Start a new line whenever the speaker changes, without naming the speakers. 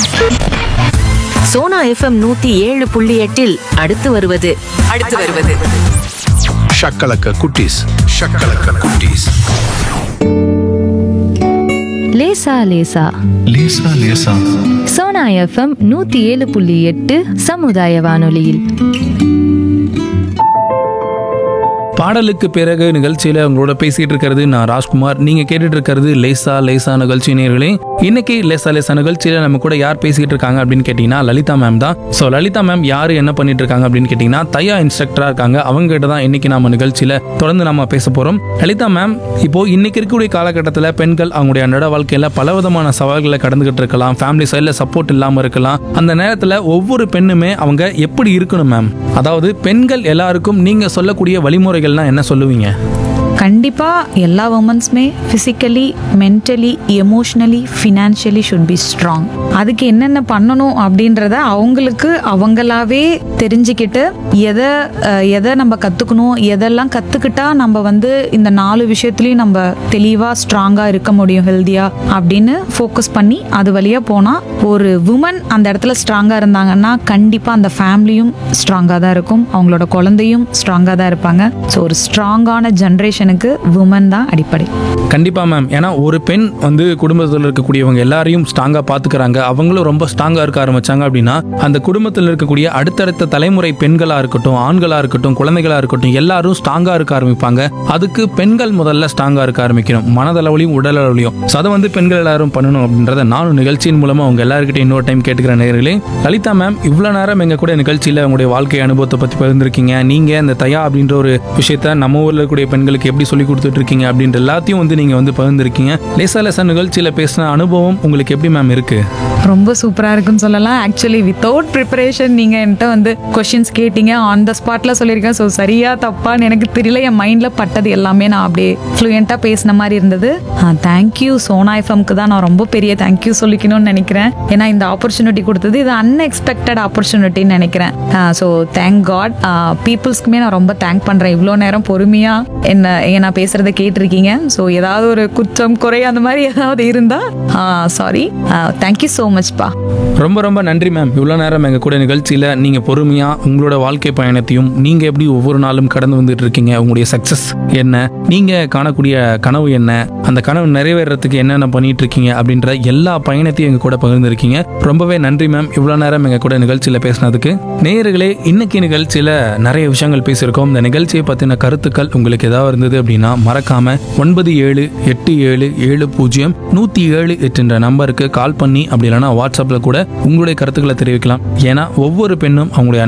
Sona FM நூத்தி ஏழு புள்ளி எட்டில் அடுத்து வருவது அடுத்து வருவது
ஷக்கலக்க குட்டீஸ் ஷக்கலக்க குட்டீஸ்
லேசா லேசா
லேசா லேசா
சோனா எஃப்எம் நூத்தி ஏழு புள்ளி எட்டு சமுதாய வானொலியில்
பாடலுக்கு பிறகு நிகழ்ச்சியில உங்களோட பேசிட்டு இருக்கிறது நான் ராஜ்குமார் நீங்க கேட்டுட்டு இருக்கிறது லேசா லேசா நிகழ்ச்சி நேர்களே இன்னைக்கு லேசா லேசா நிகழ்ச்சியில நம்ம கூட யார் பேசிட்டு இருக்காங்க அப்படின்னு கேட்டீங்கன்னா லலிதா மேம் தான் ஸோ லலிதா மேம் யாரு என்ன பண்ணிட்டு இருக்காங்க அப்படின்னு கேட்டீங்கன்னா தையா இன்ஸ்ட்ரக்டரா இருக்காங்க அவங்க கிட்ட தான் இன்னைக்கு நாம நிகழ்ச்சியில தொடர்ந்து நாம பேச போறோம் லலிதா மேம் இப்போ இன்னைக்கு இருக்கக்கூடிய காலகட்டத்தில் பெண்கள் அவங்களுடைய அன்றாட வாழ்க்கையில பலவிதமான சவால்களை கடந்துகிட்டு இருக்கலாம் ஃபேமிலி சைடில் சப்போர்ட் இல்லாம இருக்கலாம் அந்த நேரத்தில் ஒவ்வொரு பெண்ணுமே அவங்க எப்படி இருக்கணும் மேம் அதாவது பெண்கள் எல்லாருக்கும் நீங்க சொல்லக்கூடிய வழிமுறைகள்னா என்ன சொல்லுவீங்க
கண்டிப்பாக எல்லா உமன்ஸுமே physically mentally emotionally financially should be strong அதுக்கு என்னென்ன பண்ணணும் அப்படின்றத அவங்களுக்கு அவங்களாவே தெரிஞ்சுக்கிட்டு எதை அஹ், எதை நம்ம கற்றுக்கணும் எதெல்லாம் கற்றுக்கிட்டா நம்ம வந்து இந்த நாலு விஷயத்துலையும் நம்ம தெளிவாக ஸ்ட்ராங்காக இருக்க முடியும் ஹெல்த்தியாக அப்படின்னு ஃபோக்கஸ் பண்ணி அது வழியாக போனால் ஒரு உமன் அந்த இடத்துல ஸ்ட்ராங்காக இருந்தாங்கன்னா கண்டிப்பாக அந்த ஃபேமிலியும் ஸ்ட்ராங்காக தான் இருக்கும் அவங்களோட குழந்தையும் ஸ்ட்ராங்காக தான் இருப்பாங்க ஸோ ஒரு ஸ்ட்ராங்கான ஜென்ரேஷனுக்கு உமன் தான் அடிப்படை
கண்டிப்பா மேம் ஏன்னா ஒரு பெண் வந்து குடும்பத்தில் இருக்கக்கூடியவங்க எல்லாரையும் ஸ்ட்ராங்கா பாத்துக்கிறாங்க அவங்களும் ரொம்ப ஸ்ட்ராங்கா இருக்க ஆரம்பிச்சாங்க அப்படின்னா அந்த குடும்பத்தில் இருக்கக்கூடிய அடுத்தடுத்த தலைமுறை பெண்களா இருக்கட்டும் ஆண்களா இருக்கட்டும் குழந்தைகளா இருக்கட்டும் எல்லாரும் ஸ்ட்ராங்கா இருக்க ஆரம்பிப்பாங்க அதுக்கு பெண்கள் முதல்ல ஸ்ட்ராங்கா இருக்க ஆரம்பிக்கணும் மனதளவுலையும் உடல் அளவுலையும் So அதை வந்து பெண்கள் எல்லாரும் பண்ணணும் அப்படின்றத நானும் நிகழ்ச்சியின் மூலமா அவங்க எல்லாருக்கிட்டையும் இன்னொரு டைம் கேட்டுக்கிற நேர்களே லலிதா மேம் இவ்வளவு நேரம் எங்க கூட நிகழ்ச்சியில உங்களுடைய வாழ்க்கை அனுபவத்தை பத்தி பகிர்ந்திருக்கீங்க நீங்க இந்த தயா அப்படின்ற ஒரு விஷயத்த நம்ம ஊர்ல இருக்கக்கூடிய பெண்களுக்கு எப்படி சொல்லி கொடுத்துட்டு இருக்கீங்க அப்படின்ற எல்லாத்தையும் வந்து நீங்க வந்து பகிர்ந்திருக்கீங்க லேசா லேசா நிகழ்ச்சியில பேசின அனுபவம் உங்களுக்கு எப்படி மேம் இருக்கு
ரொம்ப சூப்பராக இருக்குன்னு சொல்லலாம் ஆக்சுவலி வித்தவுட் ப்ரிப்பரேஷன் நீங்கள் என்கிட்ட வந்து கொஷின்ஸ் கேட்டீங்க ஆன் த ஸ்பாட்டில் சொல்லியிருக்கேன் ஸோ சரியா தப்பான்னு எனக்கு தெரியல என் மைண்டில் பட்டது எல்லாமே நான் அப்படியே ஃப்ளூயண்ட்டாக பேசின மாதிரி இருந்தது தேங்க்யூ சோனா எஃப்எம்க்கு தான் நான் ரொம்ப பெரிய தேங்க்யூ சொல்லிக்கணும்னு நினைக்கிறேன் ஏன்னா இந்த ஆப்பர்ச்சுனிட்டி கொடுத்தது இது அன்எக்ஸ்பெக்டட் ஆப்பர்ச்சுனிட்டின்னு நினைக்கிறேன் ஸோ தேங்க் காட் பீப்புள்ஸ்க்குமே நான் ரொம்ப தேங்க் பண்ணுறேன் இவ்வளோ நேரம் பொறுமையாக என்ன ஏன் நான் பேசுகிறத கேட்டிருக்கீங்க ஸோ ஏதாவது ஒரு குற்றம் குறை அந்த மாதிரி ஏதாவது இருந்தால் சாரி தேங்க்யூ ஸோ மச்ப்பா
ரொம்ப ரொம்ப நன்றி மேம் இவ்வளோ நேரம் எங்கள் கூட நிகழ்ச்சியில் நீங்கள் பொறுமையாக உங்களோட வாழ்க்கை பயணத்தையும் நீங்கள் எப்படி ஒவ்வொரு நாளும் கடந்து வந்துட்டு இருக்கீங்க உங்களுடைய சக்ஸஸ் என்ன நீங்கள் காணக்கூடிய கனவு என்ன அந்த கனவு நிறைவேறதுக்கு என்னென்ன பண்ணிட்டு இருக்கீங்க அப்படின்ற எல்லா பயணத்தையும் எங்கள் கூட பகிர்ந்துருக்கீங்க ரொம்பவே நன்றி மேம் இவ்வளோ நேரம் எங்கள் கூட நிகழ்ச்சியில் பேசினதுக்கு நேயர்களே இன்னைக்கு நிகழ்ச்சியில் நிறைய விஷயங்கள் பேசியிருக்கோம் இந்த நிகழ்ச்சியை பற்றின கருத்துக்கள் உங்களுக்கு ஏதாவது இருந்தது அப்படின்னா மறக்காம ஒன்பது ஏழு எட்டு ஏழு ஏழு பூஜ்ஜியம் நூற்றி ஏழு எட்டுன்ற நம்பருக்கு கால் பண்ணி அப்படி இல்லைன்னா வாட்ஸ்அப்பில் கூட உங்களுடைய கருத்துக்களை தெரிவிக்கலாம் ஏன்னா ஒவ்வொரு பெண்ணும் அவங்களுடைய